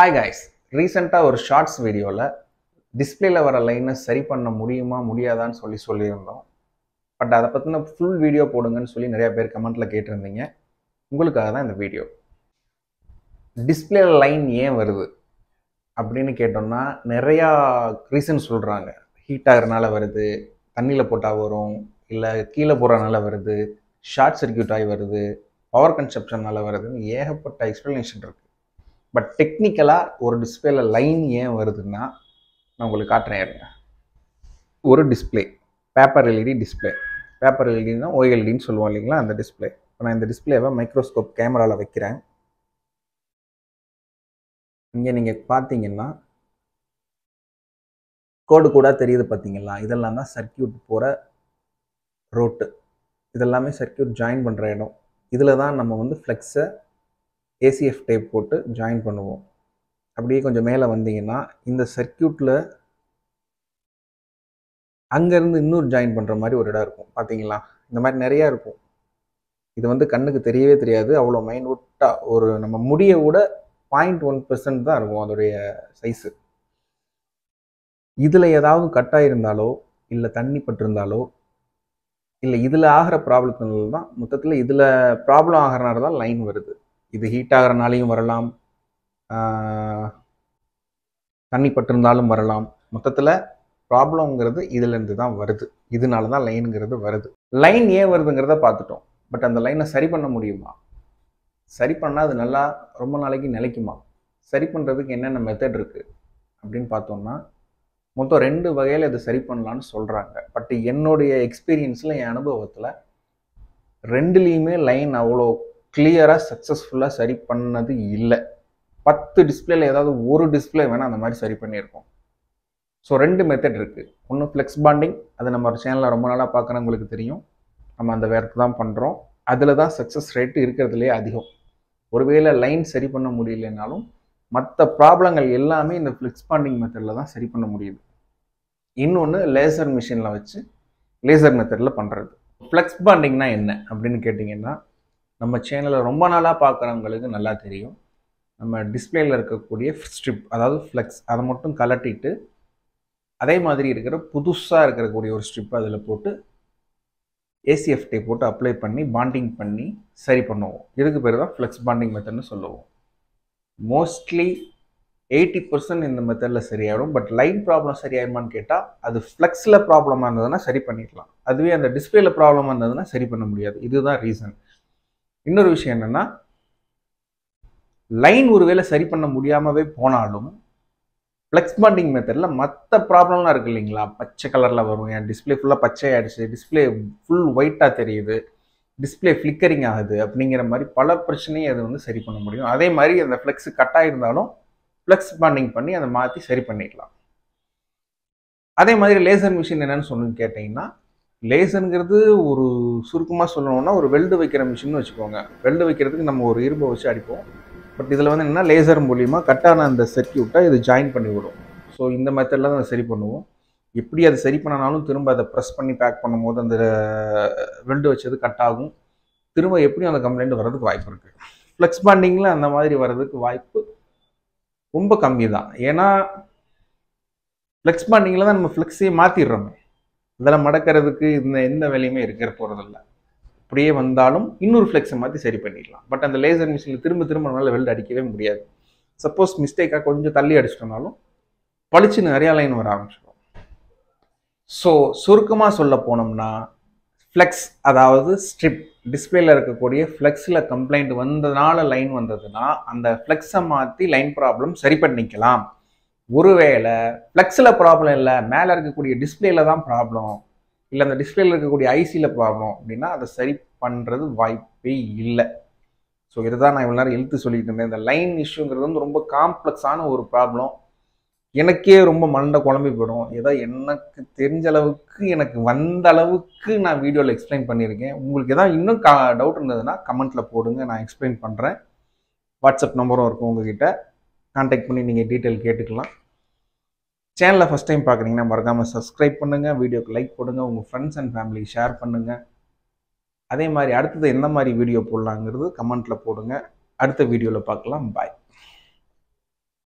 hi guys ரீசெண்டாக ஒரு shorts வீடியோவில் டிஸ்பிளேல வர லைனை சரி பண்ண முடியுமா முடியாதான்னு சொல்லி சொல்லியிருந்தோம் பட் அதை பற்றின ஃபுல் வீடியோ போடுங்கன்னு சொல்லி நிறைய பேர் கமெண்ட்டில் கேட்டிருந்தீங்க உங்களுக்காக தான் இந்த வீடியோ டிஸ்பிளே லைன் ஏன் வருது அப்படின்னு கேட்டோம்னா நிறையா ரீசன் சொல்கிறாங்க ஹீட் ஆகிறனால வருது தண்ணியில் போட்டால் வரும் இல்லை கீழே போகிறனால வருது ஷார்ட் சர்க்கியூட் ஆகி வருது பவர் கன்சப்ஷனால் வருதுன்னு ஏகப்பட்ட எக்ஸ்ப்ளனேஷன் இருக்குது பட் டெக்னிக்கலாக ஒரு டிஸ்பிளேல லைன் ஏன் வருதுன்னா நான் உங்களுக்கு காட்டுறேன் இருங்க ஒரு display paper LED display paper எல்இடினா ஓஎல்டின்னு சொல்லுவோம் இல்லைங்களா அந்த டிஸ்பிளே இப்போ நான் இந்த டிஸ்பிளேவை மைக்ரோஸ்கோப் கேமராவில் வைக்கிறேன் இங்கே நீங்கள் பார்த்தீங்கன்னா கோடு கூட தெரியுது பார்த்தீங்களா இதெல்லாம் தான் சர்க்கியூட் போகிற ரோட்டு இதெல்லாமே சர்க்கியூட் ஜாயின் பண்ணுற இடம் இதில் தான் நம்ம வந்து ஃப்ளெக்ஸை ஏசிஎஃப் டேப் போட்டு ஜாயின் பண்ணுவோம் அப்படியே கொஞ்சம் மேலே வந்தீங்கன்னா இந்த சர்க்கியூட்டில் அங்கேருந்து இன்னொரு ஜாயின் பண்ணுற மாதிரி ஒரு இடம் இருக்கும் பார்த்தீங்களா இந்த மாதிரி நிறையா இருக்கும் இது வந்து கண்ணுக்கு தெரியவே தெரியாது அவ்வளோ மைன்யூட்டாக ஒரு நம்ம முடிய விட பாயிண்ட் ஒன் பெர்சன்ட் தான் இருக்கும் அதோடைய சைஸு இதில் ஏதாவது கட் ஆகிருந்தாலோ இல்லை தண்ணி பட்டிருந்தாலோ இல்லை இதில் ஆகிற ப்ராப்ளத்தினால தான் மொத்தத்தில் இதில் ப்ராப்ளம் ஆகிறனால தான் லைன் வருது இது ஹீட் ஆகிறனாலையும் வரலாம் தண்ணி பட்டிருந்தாலும் வரலாம் மொத்தத்தில் ப்ராப்ளம்ங்கிறது இதுலேருந்து தான் வருது இதனால தான் லைனுங்கிறது வருது லைன் ஏன் வருதுங்கிறத பார்த்துட்டோம் பட் அந்த லைனை சரி பண்ண முடியுமா சரி பண்ணால் அது நல்லா ரொம்ப நாளைக்கு நிலைக்குமா சரி பண்ணுறதுக்கு என்னென்ன மெத்தட் இருக்குது அப்படின்னு பார்த்தோம்னா மொத்தம் ரெண்டு வகையில் இது சரி பண்ணலான்னு சொல்கிறாங்க பட் என்னுடைய எக்ஸ்பீரியன்ஸில் என் அனுபவத்தில் ரெண்டுலேயுமே லைன் அவ்வளோ கிளியராக சக்ஸஸ்ஃபுல்லாக சரி பண்ணது இல்லை பத்து டிஸ்பிளேல ஏதாவது ஒரு டிஸ்பிளே வேணால் அந்த மாதிரி சரி பண்ணியிருக்கோம் ஸோ ரெண்டு மெத்தட் இருக்குது ஒன்று ஃப்ளெக்ஸ் பாண்டிங் அது நம்ம ஒரு சேனலில் ரொம்ப நாளாக பார்க்குறவங்களுக்கு தெரியும் நம்ம அந்த ஒர்க் தான் பண்ணுறோம் அதில் தான் சக்ஸஸ் ரேட்டு இருக்கிறதுலே அதிகம் ஒருவேளை லைன் சரி பண்ண முடியலனாலும் மற்ற ப்ராப்ளங்கள் எல்லாமே இந்த ஃப்ளெக்ஸ் பாண்டிங் மெத்தடில் தான் சரி பண்ண முடியுது இன்னொன்று லேசர் மிஷினில் வச்சு லேசர் மெத்தடில் பண்ணுறது ஃப்ளெக்ஸ் பாண்டிங்னா என்ன அப்படின்னு கேட்டிங்கன்னா நம்ம சேனலை ரொம்ப நாளாக பார்க்குறவங்களுக்கு நல்லா தெரியும் நம்ம டிஸ்பிளேயில் இருக்கக்கூடிய ஸ்ட்ரிப் அதாவது ஃப்ளெக்ஸ் அதை மட்டும் கலட்டிட்டு அதே மாதிரி இருக்கிற புதுசாக இருக்கக்கூடிய ஒரு ஸ்ட்ரிப் அதில் போட்டு ஏசிஎஃப் டே போட்டு அப்ளை பண்ணி பாண்டிங் பண்ணி சரி பண்ணுவோம் இதுக்கு பேர் தான் ஃப்ளெக்ஸ் பாண்டிங் மெத்தட்னு சொல்லுவோம் மோஸ்ட்லி எயிட்டி பர்சன்ட் இந்த மெத்தடில் சரியாயிடும் பட் லைன் ப்ராப்ளம் சரியாயிருமான்னு கேட்டால் அது ஃப்ளெக்ஸில் ப்ராப்ளமாக இருந்ததுன்னா சரி பண்ணிடலாம் அதுவே அந்த டிஸ்பிளேல ப்ராப்ளமாக இருந்ததுன்னா சரி பண்ண முடியாது இதுதான் ரீசன் இன்னொரு விஷயம் என்னென்னா லைன் ஒருவேளை சரி பண்ண முடியாமவே போனாலும் ஃப்ளெக்ஸ் பாண்டிங் மெத்தடில் மற்ற ப்ராப்ளம்லாம் இருக்குது இல்லைங்களா பச்சை கலரில் வரும் என் டிஸ்பிளே ஃபுல்லாக பச்சை ஆகிடுச்சு டிஸ்பிளே ஃபுல் ஒயிட்டாக தெரியுது டிஸ்பிளே ஃப்ளிக்கரிங் ஆகுது அப்படிங்கிற மாதிரி பல பிரச்சனையை அது வந்து சரி பண்ண முடியும் அதே மாதிரி அந்த ஃப்ளெக்ஸ் கட் ஆகிருந்தாலும் ஃப்ளெக்ஸ் பாண்டிங் பண்ணி அதை மாற்றி சரி பண்ணிடலாம் அதே மாதிரி லேசர் மிஷின் என்னன்னு சொல்லணும்னு கேட்டிங்கன்னா லேசருங்கிறது ஒரு சுருக்கமாக சொல்லணும்னா ஒரு வெல்டு வைக்கிற மிஷின் வச்சுக்கோங்க வெல்டு வைக்கிறதுக்கு நம்ம ஒரு இரும்பை வச்சு அடிப்போம் பட் இதில் வந்து என்னென்னா லேசர் மூலிமா கட்டான அந்த சர்க்கியூட்டை இது ஜாயின் பண்ணி விடும் ஸோ இந்த மெத்தடில் தான் அதை சரி பண்ணுவோம் எப்படி அதை சரி பண்ணனாலும் திரும்ப அதை ப்ரெஸ் பண்ணி பேக் பண்ணும்போது அந்த வெல்டு வச்சது கட் ஆகும் திரும்ப எப்படியும் அந்த கம்ப்ளைண்ட் வர்றதுக்கு வாய்ப்பு இருக்குது ஃப்ளெக்ஸ் பாண்டிங்கில் அந்த மாதிரி வர்றதுக்கு வாய்ப்பு ரொம்ப கம்மி தான் ஏன்னா ஃப்ளெக்ஸ் பாண்டிங்கில் தான் நம்ம ஃப்ளெக்ஸையே மாற்றிடுறோமே இதெல்லாம் மடக்கிறதுக்கு இந்த எந்த வேலையுமே இருக்கிற போகிறதில்ல அப்படியே வந்தாலும் இன்னொரு ஃப்ளெக்ஸை மாற்றி சரி பண்ணிடலாம் பட் அந்த லேசர் மிஷினில் திரும்ப திரும்ப நம்மளால் வெல்டு அடிக்கவே முடியாது சப்போஸ் மிஸ்டேக்காக கொஞ்சம் தள்ளி அடிச்சிட்டோம்னாலும் பளிச்சுன்னு நிறையா லைன் வர ஆரம்பிச்சிடும் ஸோ சுருக்கமாக சொல்ல போனோம்னா ஃப்ளெக்ஸ் அதாவது ஸ்ட்ரிப் டிஸ்பிளேல இருக்கக்கூடிய ஃப்ளெக்ஸில் கம்ப்ளைண்ட் வந்ததுனால லைன் வந்ததுன்னா அந்த ஃப்ளெக்ஸை மாற்றி லைன் ப்ராப்ளம் சரி பண்ணிக்கலாம் ஒருவேளை ஃப்ளெக்ஸில் ப்ராப்ளம் இல்லை மேலே இருக்கக்கூடிய டிஸ்பிளேல தான் ப்ராப்ளம் இல்லை அந்த டிஸ்பிளேல இருக்கக்கூடிய ஐசியில் ப்ராப்ளம் அப்படின்னா அதை சரி பண்ணுறது வாய்ப்பே இல்லை ஸோ இதுதான் நான் இவ்வளோ நேரம் எழுத்து சொல்லிட்டு இருந்தேன் இந்த லைன் இஷ்யூங்கிறது வந்து ரொம்ப காம்ப்ளெக்ஸான ஒரு ப்ராப்ளம் எனக்கே ரொம்ப மண்டை குழம்பி போயிடும் ஏதோ எனக்கு தெரிஞ்ச அளவுக்கு எனக்கு வந்த அளவுக்கு நான் வீடியோவில் எக்ஸ்பிளைன் பண்ணியிருக்கேன் உங்களுக்கு எதாவது இன்னும் கா டவுட் இருந்ததுன்னா கமெண்ட்டில் போடுங்க நான் எக்ஸ்பிளைன் பண்ணுறேன் வாட்ஸ்அப் நம்பரும் இருக்கும் உங்ககிட்ட கான்டாக்ட் பண்ணி நீங்கள் டீட்டெயில் கேட்டுக்கலாம் சேனலை ஃபஸ்ட் டைம் பார்க்குறீங்கன்னா மறக்காமல் சப்ஸ்கிரைப் பண்ணுங்கள் வீடியோக்கு லைக் போடுங்க உங்கள் ஃப்ரெண்ட்ஸ் அண்ட் ஃபேமிலி ஷேர் பண்ணுங்கள் அதே மாதிரி அடுத்தது எந்த மாதிரி வீடியோ போடலாங்கிறது கமெண்ட்டில் போடுங்க அடுத்த வீடியோவில் பார்க்கலாம் பாய்